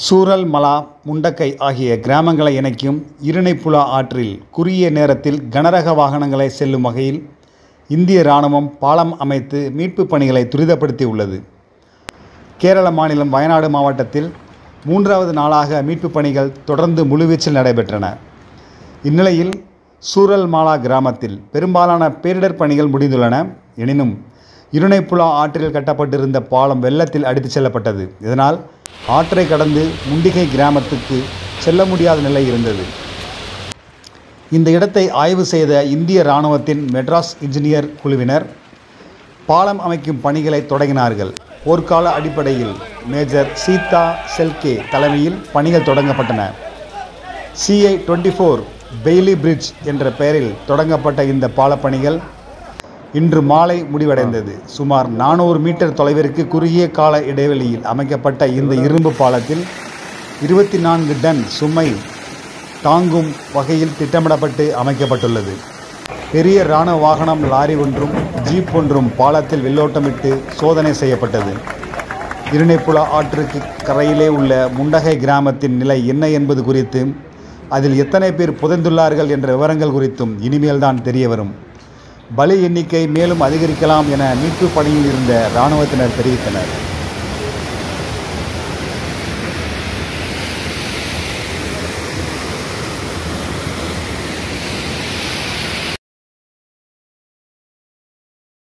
சூரல் மலா முண்டக்கை ஆகிய கிராமங்களை இணைக்கும் இருணைப்புழா ஆற்றில் குறுகிய நேரத்தில் கனரக வாகனங்களை செல்லும் வகையில் இந்திய இராணுவம் பாலம் அமைத்து மீட்புப் பணிகளை துரிதப்படுத்தியுள்ளது கேரள மாநிலம் வயநாடு மாவட்டத்தில் மூன்றாவது நாளாக மீட்புப் பணிகள் தொடர்ந்து முழுவீச்சில் நடைபெற்றன இந்நிலையில் சூரல் மாலா கிராமத்தில் பெரும்பாலான பேரிடர் பணிகள் முடிந்துள்ளன எனினும் இருணைப்புழா ஆற்றில் கட்டப்பட்டிருந்த பாலம் வெள்ளத்தில் அடித்துச் செல்லப்பட்டது இதனால் ஆற்றை கடந்து முண்டிகை கிராமத்துக்கு செல்ல முடியாத நிலை இருந்தது இந்த இடத்தை ஆய்வு செய்த இந்திய இராணுவத்தின் மெட்ராஸ் இன்ஜினியர் குழுவினர் பாலம் அமைக்கும் பணிகளை தொடங்கினார்கள் போர்க்கால அடிப்படையில் மேஜர் சீதா செல்கே தலைமையில் பணிகள் தொடங்கப்பட்டன CI twenty four Bailey bridge என்ற பெயரில் தொடங்கப்பட்ட இந்த பாலப்பணிகள் இன்று மாலை முடிவடைந்தது சுமார் நானூறு மீட்டர் தொலைவிற்கு குறுகிய கால இடைவெளியில் அமைக்கப்பட்ட இந்த இரும்பு பாலத்தில் இருபத்தி நான்கு டன் சுமை தாங்கும் வகையில் திட்டமிடப்பட்டு அமைக்கப்பட்டுள்ளது பெரிய இராணுவ வாகனம் லாரி ஒன்றும் ஜீப் ஒன்றும் பாலத்தில் வெள்ளோட்டமிட்டு சோதனை செய்யப்பட்டது இருணைப்புழா ஆற்றுக்கு கரையிலே உள்ள முண்டகை கிராமத்தின் நிலை என்ன என்பது குறித்து அதில் எத்தனை பேர் புதைந்துள்ளார்கள் என்ற விவரங்கள் குறித்தும் இனிமேல்தான் தெரிய வரும் பலி எண்ணிக்கை மேலும் அதிகரிக்கலாம் என மீட்புப் பணியில் இருந்த இராணுவத்தினர் தெரிவித்தனர்